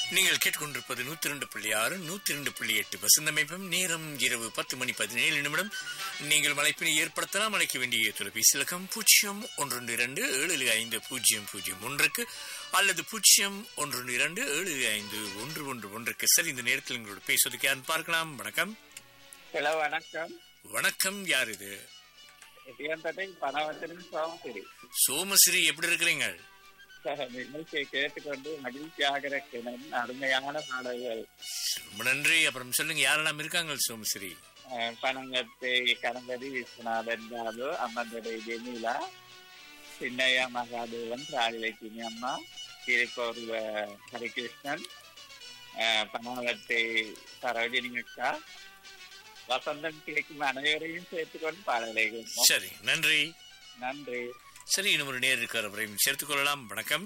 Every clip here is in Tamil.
நீங்கள் கேட்டுக்கொண்டிருப்பது நூத்தி ரெண்டு புள்ளி ஆறு நூத்தி ரெண்டு புள்ளி எட்டு வசந்தமைப்பம் நேரம் இரவு பத்து மணி பதினேழு நிமிடம் நீங்கள் மலைப்பினை ஏற்படுத்தலாம் அழைக்க வேண்டிய தொலைபேசி இலக்கம் பூஜ்ஜியம் ஒன்று இரண்டு ஏழு ஐந்து பூஜ்ஜியம் பூஜ்ஜியம் ஒன்றுக்கு அல்லது பூஜ்ஜியம் ஒன்று இரண்டு ஏழு ஐந்து ஒன்று ஒன்று ஒன்றுக்கு சரி இந்த நேரத்தில் எங்களோட பேசுவதற்கு யார் பார்க்கலாம் வணக்கம் ஹலோ வணக்கம் வணக்கம் யார் இது இயந்ததை பணவத்தின் சோமசிரி சோமஸ்ரீ எப்படி இருக்கிறீங்க நிகழ்ச்சியை கேட்டுக்கொண்டு மகிழ்ச்சியாக இருக்கிறேன் அருமையான பாடல்கள் ரொம்ப நன்றி அப்புறம் சொல்லுங்க யாரெல்லாம் இருக்காங்க சோமஸ்ரீ அஹ், பனங்கத்தை கணபதி விஸ்வநாதன் பாபு அம்மந்தடை ஜெமிலா சின்னையா மகாதேவன் ராஜலட்சுமி அம்மா திருப்பூர் ஹரிகிருஷ்ணன் அஹ், பனாவத்தை சரோஜினி அக்கா வசந்தம் கேட்கும் அனைவரையும் சேர்த்துக்கொண்டு பாடலை கேட்போம் சரி நன்றி நன்றி சரி இன்னும் ஒரு நேர் இருக்கார் அவரையும் சேர்த்துக் கொள்ளலாம் வணக்கம்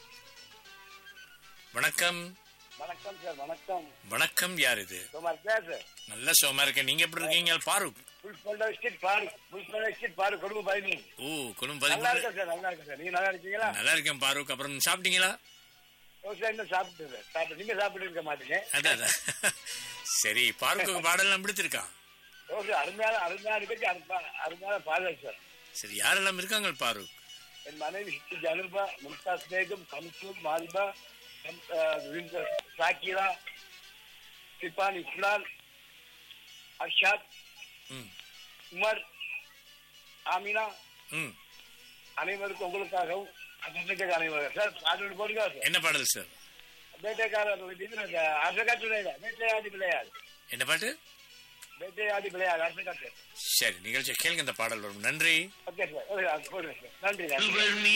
வணக்கம் வணக்கம் சார் வணக்கம் வணக்கம் யார் இது குமார் சார் நல்ல சோமா இருக்கேன் நீங்க எப்படி இருக்கீங்க பாருக் புல்பண்ட ஸ்ட்ரீட் பாரு புல்பண்ட ஸ்ட்ரீட் பாரு குடும்ப பயணி ஓ குடும்ப நல்லா பதிமூணு இருக்கேன் சார் நல்லா இருக்கேன் சார் நீங்க நல்லா இருக்கீங்களா நல்லா இருக்கேன் பாருக் அப்புறம் சாப்பிட்டீங்களா ஓகே இன்னும் சாப்பிட்டு சார் சாப்பிட்டு நீங்க சாப்பிட்டு இருக்க மாட்டீங்க அதான் அதான். சரி பாருக்கு பாடலாம் பிடித்திருக்கா ஓகே அருமையான அருமையான இருக்கு அருமையான அருமையான பாடல் சார் சரி யாரெல்லாம் இருக்காங்க பாருக் என் மனைவி ஹித்தி ஜனுபா மும்தாஸ் பேகம் கம்சூர் மால்பா கம்- அஹ், விந்த- சாக்கிரா சிப்பான் இஸ்லால் அர்ஷாத் ம் உமர் ஆமினா ம் அனைவருக்கும் உங்களுக்காகவும் அந்த அனைவரும் சார் பாட்டு போடுங்க சார் என்ன பாடல் சார் ಬೇಟೆಗಾರರು ಇದು ಅರ್ಧಕಟ್ಟು ಇದೆ ಬೇಟೆಯಾಡಿ ಬಿಳೆಯಾಡು என்ன பாட்டு ಬೇಟೆಯಾಡಿ ಬಿಳೆಯಾಡು ಅರ್ಧಕಟ್ಟು சரி நிகழ்ச்சி கேளுங்க இந்த பாடல் வரும் நன்றி ಓಕೆ ಸರ್ ನನ್ರಿ